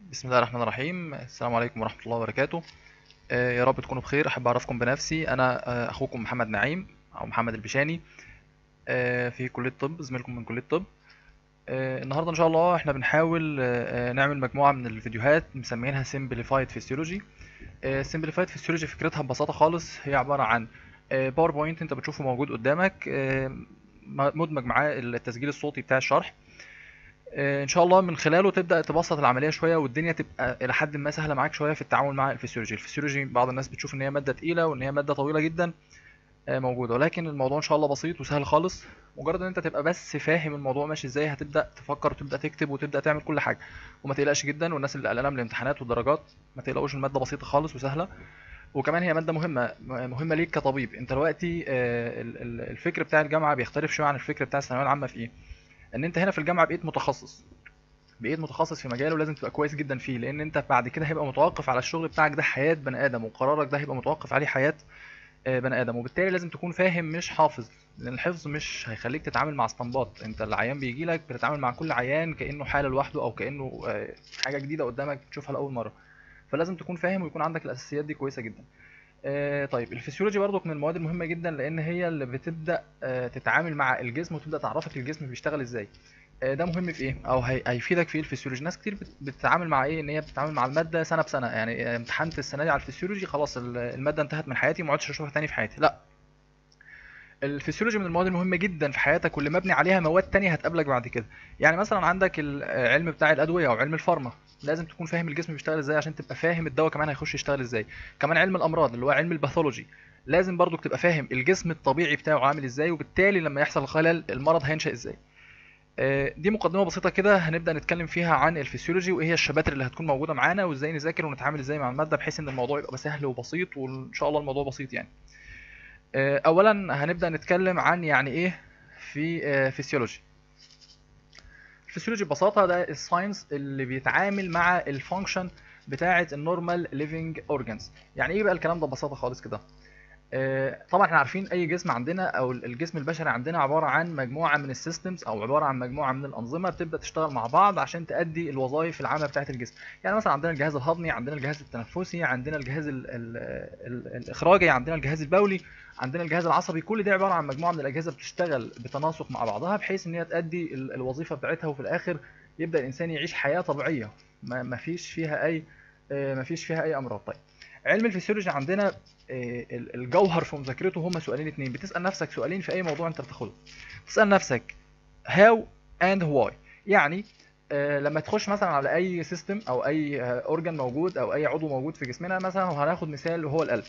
بسم الله الرحمن الرحيم السلام عليكم ورحمة الله وبركاته آه، يا رب تكونوا بخير أحب أعرفكم بنفسي أنا آه، أخوكم محمد نعيم أو محمد البشاني آه، في كلية طب زميلكم من كلية طب آه، النهاردة إن شاء الله إحنا بنحاول آه، آه، نعمل مجموعة من الفيديوهات مسمينها Simplified Physiology آه، Simplified Physiology فكرتها ببساطة خالص هي عبارة عن باوربوينت أنت بتشوفه موجود قدامك آه، مدمج معاه التسجيل الصوتي بتاع الشرح آه، ان شاء الله من خلاله تبدا تبسط العمليه شويه والدنيا تبقى الى حد ما سهله معاك شويه في التعامل مع الفسيولوجي الفسيولوجي بعض الناس بتشوف ان هي ماده تقيله وان هي ماده طويله جدا آه، موجوده ولكن الموضوع ان شاء الله بسيط وسهل خالص مجرد ان انت تبقى بس فاهم الموضوع ماشي ازاي هتبدا تفكر وتبدا تكتب وتبدا تعمل كل حاجه وما تقلقش جدا والناس اللي قلقانه من الامتحانات والدرجات ما تقلقوش الماده بسيطه خالص وسهله وكمان هي ماده مهمه مهمه ليك كطبيب انت دلوقتي آه، ال- ال- الفكر بتاع الجامعه بيختلف شويه عن الفكر بتاع الثانويه العامه في ايه ان انت هنا في الجامعه بقيت متخصص بقيت متخصص في مجال ولازم تبقى كويس جدا فيه لان انت بعد كده هيبقى متوقف على الشغل بتاعك ده حياة بني ادم وقرارك ده هيبقى متوقف عليه حياة آه، بني ادم وبالتالي لازم تكون فاهم مش حافظ لان الحفظ مش هيخليك تتعامل مع اسطمبات انت العيان بيجي لك بتتعامل مع كل عيان كانه حاله لوحده او كانه آه، حاجه جديده قدامك تشوفها لاول مره فلازم تكون فاهم ويكون عندك الاساسيات دي كويسه جدا آه، طيب الفسيولوجي برضك من المواد المهمه جدا لان هي اللي بتبدا آه، تتعامل مع الجسم وتبدا تعرفك الجسم بيشتغل ازاي آه، ده مهم في ايه او هي- هيفيدك في ايه الفسيولوجي ناس كتير بت- بتتعامل مع ايه ان هي بتتعامل مع الماده سنه بسنه يعني آه، امتحنت السنه دي على الفسيولوجي خلاص ال- الماده انتهت من حياتي ما عدتش اشوفها تاني في حياتي لا الفسيولوجي من المواد المهمه جدا في حياتك واللي مبني عليها مواد تانية هتقابلك بعد كده يعني مثلا عندك العلم بتاع الادويه او علم الفارما لازم تكون فاهم الجسم بيشتغل ازاي عشان تبقى فاهم الدواء كمان هيخش يشتغل ازاي كمان علم الامراض اللي هو علم الباثولوجي لازم برضو تبقى فاهم الجسم الطبيعي بتاعه عامل ازاي وبالتالي لما يحصل خلل المرض هينشأ ازاي آه، دي مقدمة بسيطة كده هنبدأ نتكلم فيها عن الفسيولوجي وايه هي الشباتر اللي هتكون موجودة معانا وازاي نذاكر ونتعامل ازاي مع المادة بحيث ان الموضوع يبقى سهل وبسيط وان شاء الله الموضوع بسيط يعني آه، اولا هنبدأ نتكلم عن يعني ايه في آه، فسيولوجي الفسيولوجي ببساطة ده الساينس اللي بيتعامل مع الفانكشن بتاعة النورمال ليفنج اورجانز يعني ايه بقى الكلام ده ببساطة خالص كده آه، طبعا احنا عارفين اي جسم عندنا او الجسم البشري عندنا عباره عن مجموعه من السيستمز او عباره عن مجموعه من الانظمه بتبدا تشتغل مع بعض عشان تؤدي الوظائف العامه بتاعه الجسم يعني مثلا عندنا الجهاز الهضمي عندنا الجهاز التنفسي عندنا الجهاز ال ال ال الاخراجي عندنا الجهاز البولي عندنا الجهاز العصبي كل ده عباره عن مجموعه من الاجهزه بتشتغل بتناسق مع بعضها بحيث ان هي تؤدي ال- الوظيفه بتاعتها وفي الاخر يبدا الانسان يعيش حياه طبيعيه ما ما فيش فيها اي آه، ما فيش فيها اي امراض طيب علم الفسيولوجي عندنا آه، ال- الجوهر في مذاكرته هما سؤالين اتنين بتسأل نفسك سؤالين في أي موضوع أنت بتاخده تسأل نفسك how and why يعني آه، لما تخش مثلا على أي سيستم أو أي أورجان موجود أو أي عضو موجود في جسمنا مثلا وهناخد مثال وهو القلب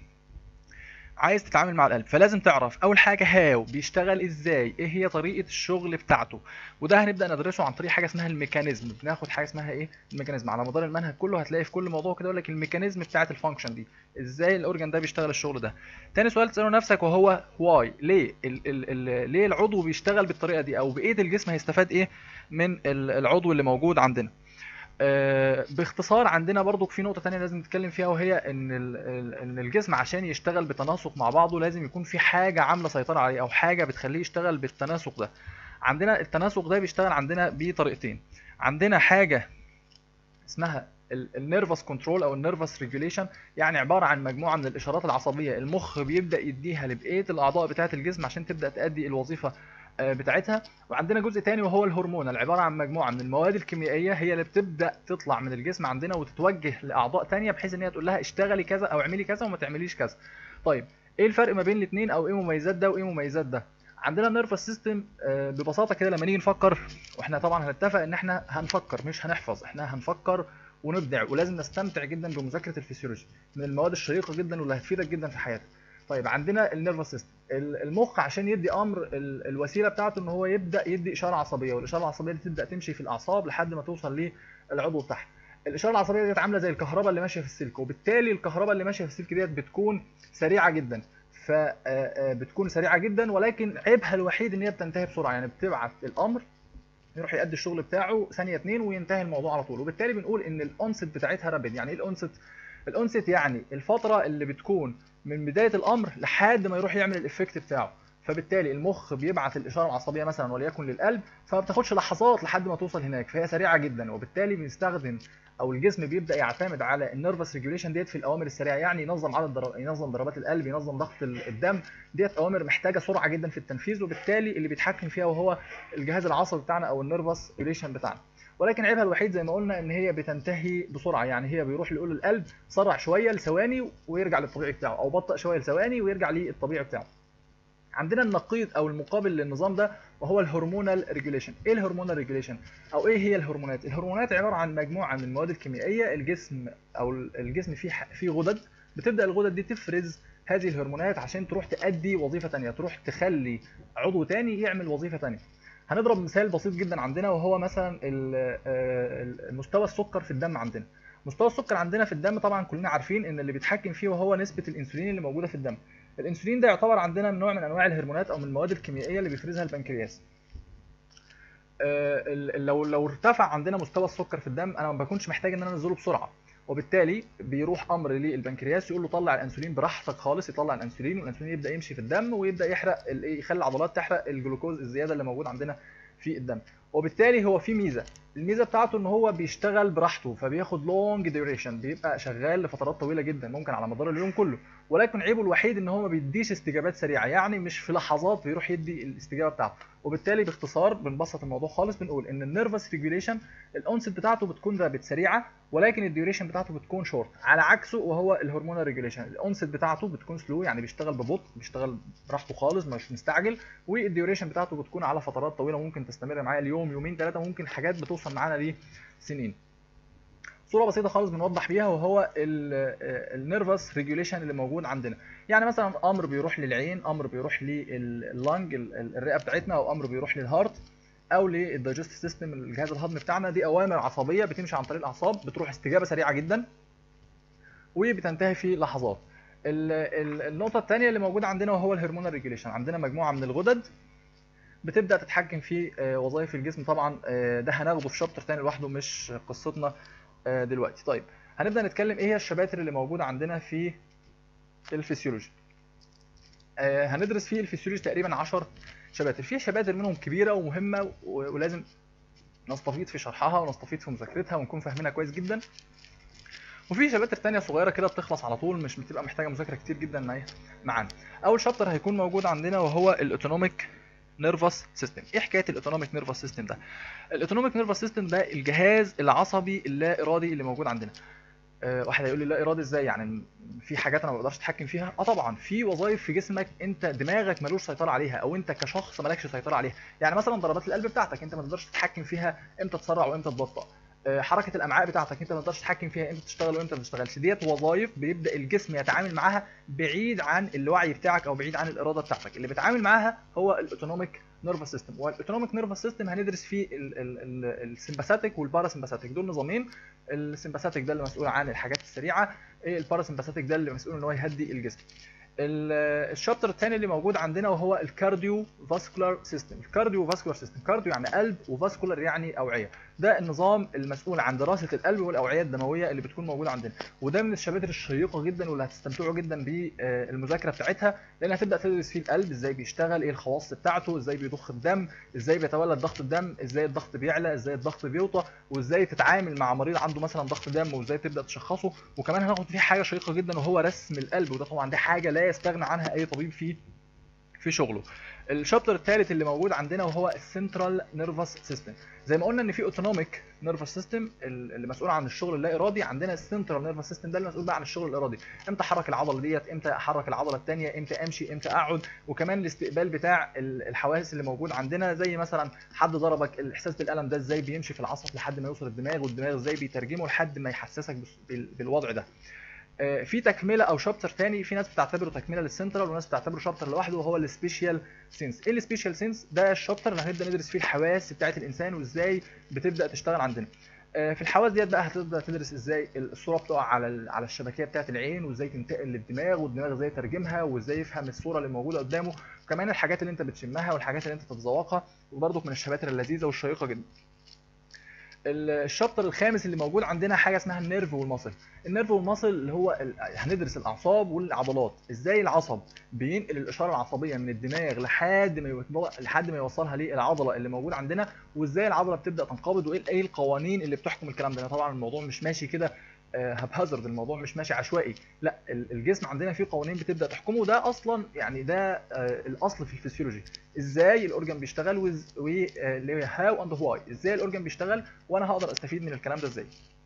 عايز تتعامل مع القلب فلازم تعرف اول حاجه هاو بيشتغل ازاي ايه هي طريقه الشغل بتاعته وده هنبدا ندرسه عن طريق حاجه اسمها الميكانيزم بناخد حاجه اسمها ايه الميكانيزم على مدار المنهج كله هتلاقي في كل موضوع كده يقول لك الميكانيزم بتاعه الفانكشن دي ازاي الاورجان ده بيشتغل الشغل ده تاني سؤال تساله نفسك وهو واي ليه ال ال ال ليه العضو بيشتغل بالطريقه دي او بايه الجسم هيستفاد ايه من ال- العضو اللي موجود عندنا آه، باختصار عندنا برضو في نقطة تانية لازم نتكلم فيها وهي ان ال- ال- ان الجسم عشان يشتغل بتناسق مع بعضه لازم يكون في حاجة عاملة سيطرة عليه او حاجة بتخليه يشتغل بالتناسق ده عندنا التناسق ده بيشتغل عندنا بطريقتين عندنا حاجة اسمها النيرفس كنترول او النيرفس ريجوليشن يعني عباره عن مجموعه من الاشارات العصبيه المخ بيبدا يديها لبقيه الاعضاء بتاعه الجسم عشان تبدا تؤدي الوظيفه آه، بتاعتها وعندنا جزء تاني وهو الهرمون عباره عن مجموعه من المواد الكيميائيه هي اللي بتبدا تطلع من الجسم عندنا وتتوجه لاعضاء تانية بحيث ان هي تقول لها اشتغلي كذا او اعملي كذا وما تعمليش كذا طيب ايه الفرق ما بين الاثنين او ايه مميزات ده وايه مميزات ده عندنا النيرفس سيستم ببساطه كده لما نيجي نفكر واحنا طبعا هنتفق ان احنا هنفكر مش هنحفظ احنا هنفكر ونبدع ولازم نستمتع جدا بمذاكره الفسيولوجي من المواد الشيقه جدا واللي هتفيدك جدا في حياتك طيب عندنا النيرفس سيستم المخ عشان يدي امر ال- الوسيله بتاعته ان هو يبدا يدي اشاره عصبيه والاشاره العصبيه دي تبدا تمشي في الاعصاب لحد ما توصل للعضو بتاعها الاشاره العصبيه ديت عامله زي الكهرباء اللي ماشيه في السلك وبالتالي الكهرباء اللي ماشيه في السلك ديت بتكون سريعه جدا فبتكون سريعه جدا ولكن عيبها الوحيد ان هي بتنتهي بسرعه يعني بتبعت الامر يروح يأدي الشغل بتاعه ثانيه اتنين وينتهي الموضوع على طول وبالتالي بنقول ان الاونست بتاعتها رابد يعني ايه الاونست الاونست يعني الفتره اللي بتكون من بدايه الامر لحد ما يروح يعمل الافكت بتاعه فبالتالي المخ بيبعت الاشاره العصبيه مثلا وليكن للقلب فما بتاخدش لحظات لحد ما توصل هناك فهي سريعه جدا وبالتالي بنستخدم او الجسم بيبدا يعتمد على النيرفس ريجوليشن ديت في الاوامر السريعه يعني ينظم عدد ضرب... ينظم ضربات القلب ينظم ضغط الدم ديت اوامر محتاجه سرعه جدا في التنفيذ وبالتالي اللي بيتحكم فيها وهو الجهاز العصبي بتاعنا او النيرفس ريجوليشن بتاعنا ولكن عيبها الوحيد زي ما قلنا ان هي بتنتهي بسرعه يعني هي بيروح يقول القلب سرع شويه لثواني ويرجع للطبيعي بتاعه او بطأ شويه لثواني ويرجع للطبيعي بتاعه عندنا النقيض او المقابل للنظام ده وهو الهرمونال ريجوليشن ايه الهرمونال ريجوليشن او ايه هي الهرمونات الهرمونات عباره عن مجموعه من المواد الكيميائيه الجسم او الجسم فيه فيه غدد بتبدا الغدد دي تفرز هذه الهرمونات عشان تروح تأدي وظيفه ثانيه تروح تخلي عضو ثاني يعمل وظيفه ثانيه هنضرب مثال بسيط جدا عندنا وهو مثلا مستوى السكر في الدم عندنا مستوى السكر عندنا في الدم طبعا كلنا عارفين ان اللي بيتحكم فيه وهو نسبه الانسولين اللي موجوده في الدم الانسولين ده يعتبر عندنا من نوع من انواع الهرمونات او من المواد الكيميائيه اللي بيفرزها البنكرياس لو لو ارتفع عندنا مستوى السكر في الدم انا ما بكونش محتاج ان انا انزله بسرعه وبالتالي بيروح امر للبنكرياس يقول له طلع الانسولين براحتك خالص يطلع الانسولين والانسولين يبدا يمشي في الدم ويبدا يحرق يخلي العضلات تحرق الجلوكوز الزياده اللي موجود عندنا في الدم وبالتالي هو في ميزه الميزه بتاعته ان هو بيشتغل براحته فبياخد لونج ديوريشن بيبقى شغال لفترات طويله جدا ممكن على مدار اليوم كله ولكن عيبه الوحيد ان هو ما بيديش استجابات سريعه يعني مش في لحظات بيروح يدي الاستجابه بتاعته وبالتالي باختصار بنبسط الموضوع خالص بنقول ان النيرفس ريجوليشن الاونست بتاعته بتكون رابط سريعه ولكن الديوريشن بتاعته بتكون شورت على عكسه وهو الهرمونال ريجوليشن الاونست بتاعته بتكون سلو يعني بيشتغل ببطء بيشتغل براحته خالص مش مستعجل والديوريشن بتاعته بتكون على فترات طويله ممكن تستمر معايا اليوم يومين ثلاثه ممكن حاجات بتوصل معانا لسنين صوره بسيطه خالص بنوضح بيها وهو النيرفس ريجوليشن اللي موجود عندنا يعني مثلا امر بيروح للعين امر بيروح لللنج الرئه بتاعتنا او امر بيروح للهارت او للدايجست سيستم الجهاز الهضمي بتاعنا دي اوامر عصبيه بتمشي عن طريق الاعصاب بتروح استجابه سريعه جدا وبتنتهي في لحظات النقطه الثانيه اللي موجوده عندنا وهو الهرمونال ريجوليشن عندنا مجموعه من الغدد بتبدا تتحكم في وظائف الجسم طبعا ده هناخده في شابتر تاني لوحده مش قصتنا دلوقتي طيب هنبدا نتكلم ايه هي الشباتر اللي موجوده عندنا في الفسيولوجي هندرس فيه الفسيولوجي تقريبا 10 شباتر في شباتر منهم كبيره ومهمه ولازم نستفيض في شرحها ونستفيض في مذاكرتها ونكون فاهمينها كويس جدا وفي شباتر تانية صغيرة كده بتخلص على طول مش بتبقى محتاجة مذاكرة كتير جدا معانا. أول شابتر هيكون موجود عندنا وهو الأوتونوميك نيرفس سيستم ايه حكايه الاوتونوميك نيرفس سيستم ده الاوتونوميك نيرفس سيستم ده الجهاز العصبي اللا ارادي اللي موجود عندنا أه واحد هيقول لي لا ارادي ازاي يعني في حاجات انا ما بقدرش اتحكم فيها اه طبعا في وظائف في جسمك انت دماغك ملوش سيطره عليها او انت كشخص مالكش سيطره عليها يعني مثلا ضربات القلب بتاعتك انت ما تقدرش تتحكم فيها امتى تسرع وامتى تبطأ حركه الامعاء بتاعتك انت ما تقدرش تتحكم فيها امتى تشتغل وامتى ما تشتغلش ديت وظائف بيبدا الجسم يتعامل معاها بعيد عن الوعي بتاعك او بعيد عن الاراده بتاعتك اللي بيتعامل معاها هو الاوتونوميك نيرفس سيستم والاوتونوميك نيرفس سيستم هندرس فيه السمباثيك والباراسمباثيك دول نظامين السمباثيك ده اللي مسؤول عن الحاجات السريعه الباراسمباثيك ده اللي مسؤول ان هو يهدي الجسم الشابتر الثاني اللي موجود عندنا وهو الكارديو فاسكولار سيستم الكارديو فاسكولار سيستم كارديو يعني قلب وفاسكولار يعني اوعيه ده النظام المسؤول عن دراسه القلب والاوعيه الدمويه اللي بتكون موجوده عندنا وده من الشباتر الشيقه جدا واللي هتستمتعوا جدا بالمذاكره بتاعتها لان هتبدا تدرس فيه القلب ازاي بيشتغل ايه الخواص بتاعته ازاي بيضخ الدم ازاي بيتولد ضغط الدم ازاي الضغط بيعلى ازاي الضغط بيوطى وازاي تتعامل مع مريض عنده مثلا ضغط دم وازاي تبدا تشخصه وكمان هناخد فيه حاجه شيقه جدا وهو رسم القلب وده طبعا دي حاجه لا يستغنى عنها اي طبيب في في شغله الشابتر الثالث اللي موجود عندنا وهو السنترال نيرفس سيستم زي ما قلنا ان في اوتونوميك نيرفس سيستم اللي مسؤول عن الشغل اللا ارادي عندنا السنترال نيرفس سيستم ده اللي مسؤول بقى عن الشغل الارادي امتى احرك العضله ديت امتى احرك العضله الثانيه امتى امشي امتى اقعد وكمان الاستقبال بتاع الحواس اللي موجود عندنا زي مثلا حد ضربك الاحساس بالالم ده ازاي بيمشي في العصب لحد ما يوصل الدماغ والدماغ ازاي بيترجمه لحد ما يحسسك بالوضع ده في تكمله او شابتر ثاني في ناس بتعتبره تكمله للسنترال وناس بتعتبره شابتر لوحده وهو السبيشال سينس ايه السبيشال سينس ده الشابتر اللي هنبدا ندرس فيه الحواس بتاعه الانسان وازاي بتبدا تشتغل عندنا في الحواس ديت بقى هتبدا تدرس ازاي الصوره بتقع على على الشبكيه بتاعه العين وازاي تنتقل للدماغ والدماغ ازاي يترجمها وازاي يفهم الصوره اللي موجوده قدامه وكمان الحاجات اللي انت بتشمها والحاجات اللي انت تتذوقها وبرضك من الشباتر اللذيذه والشيقه جدا ال- الشابتر الخامس اللي موجود عندنا حاجه اسمها النيرف والمصل النيرف والمصل اللي هو ال- هندرس الاعصاب والعضلات ازاي العصب بينقل الاشاره العصبيه من الدماغ لحد ما يوصل- لحد ما يوصلها للعضله اللي موجود عندنا وازاي العضله بتبدا تنقبض وايه ايه القوانين اللي بتحكم الكلام ده لأن طبعا الموضوع مش ماشي كده هبهزرد الموضوع مش ماشي عشوائي لا ال- الجسم عندنا فيه قوانين بتبدا تحكمه ده اصلا يعني ده آه، الاصل في الفسيولوجي ازاي الاورجن بيشتغل وز- و آه، اللي هي هاو اند واي ازاي الاورجن بيشتغل وانا هقدر استفيد من الكلام ده ازاي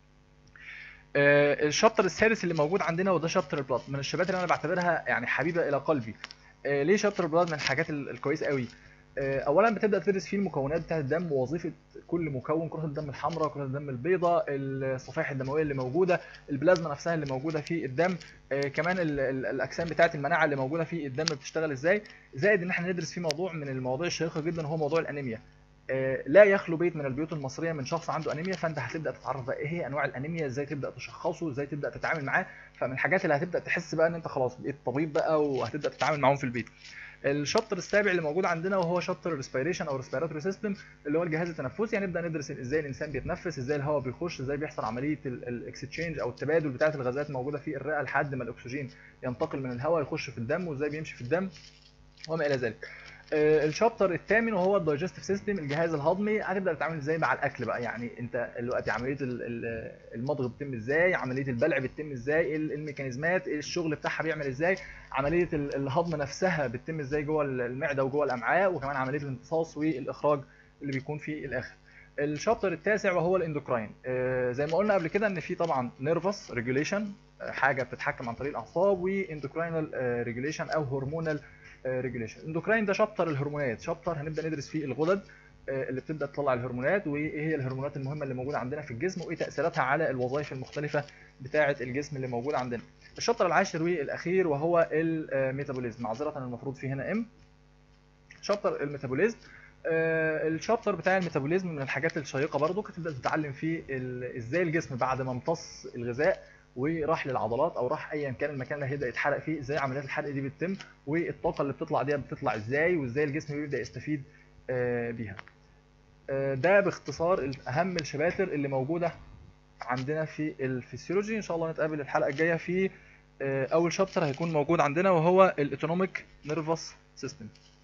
آه، الشابتر السادس اللي موجود عندنا وده شابتر البلاد من الشباتر اللي انا بعتبرها يعني حبيبه الى قلبي آه، ليه شابتر البلاد من الحاجات ال- الكويسه قوي آه، اولا بتبدا تدرس فيه المكونات بتاعه الدم ووظيفه كل مكون كرات الدم الحمراء كرات الدم البيضاء الصفائح الدمويه اللي موجوده البلازما نفسها اللي موجوده في الدم آه، كمان ال- ال- الاجسام بتاعه المناعه اللي موجوده في الدم بتشتغل ازاي زائد ان احنا ندرس فيه موضوع من المواضيع الشيقه جدا وهو موضوع الانيميا آه، لا يخلو بيت من البيوت المصريه من شخص عنده انيميا فانت هتبدا تتعرف بقى ايه هي انواع الانيميا ازاي تبدا تشخصه ازاي تبدا تتعامل معاه فمن الحاجات اللي هتبدا تحس بقى ان انت خلاص بقيت طبيب بقى وهتبدا تتعامل معاهم في البيت الشابتر السابع اللي موجود عندنا وهو شابتر الريسبيريشن او ريسبيراتوري سيستم اللي هو الجهاز التنفسي هنبدا ندرس ازاي الانسان بيتنفس ازاي الهواء بيخش ازاي بيحصل عمليه الاكستشينج او التبادل بتاعه الغازات الموجوده في الرئه لحد ما الاكسجين ينتقل من الهواء يخش في الدم وازاي بيمشي في الدم وما الى ذلك آه، الشابتر الثامن وهو الدايجستيف سيستم الجهاز الهضمي هتبدا تتعامل ازاي مع الاكل بقى يعني انت دلوقتي عمليه ال- ال- المضغ بتتم ازاي عمليه البلع بتتم ازاي إيه الميكانيزمات إيه الشغل بتاعها بيعمل ازاي عمليه ال- الهضم نفسها بتتم ازاي جوه المعده وجوه الامعاء وكمان عمليه الامتصاص والاخراج اللي بيكون في الاخر الشابتر التاسع وهو الاندوكراين آه، زي ما قلنا قبل كده ان في طبعا نيرفس ريجوليشن حاجه بتتحكم عن طريق الاعصاب واندوكراينال ريجوليشن او هرمونال ريجوليشن اندوكراين ده شابتر الهرمونات شابتر هنبدا ندرس فيه الغدد آه، اللي بتبدا تطلع الهرمونات وايه هي الهرمونات المهمه اللي موجوده عندنا في الجسم وايه تاثيراتها على الوظائف المختلفه بتاعه الجسم اللي موجوده عندنا الشابتر العاشر والاخير وهو الميتابوليزم معذره المفروض في هنا ام شابتر الميتابوليزم آه، الشابتر بتاع الميتابوليزم من الحاجات الشيقه برضو تبدا تتعلم فيه ال- ازاي الجسم بعد ما امتص الغذاء وراح للعضلات او راح ايا كان المكان اللي هيبدا يتحرق فيه ازاي عمليات الحرق دي بتتم والطاقه اللي بتطلع دي بتطلع ازاي وازاي الجسم بيبدا يستفيد آه، بيها آه، ده باختصار اهم الشباتر اللي موجوده عندنا في الفسيولوجي ان شاء الله نتقابل الحلقه الجايه في آه، اول شابتر هيكون موجود عندنا وهو الاوتونوميك نيرفس سيستم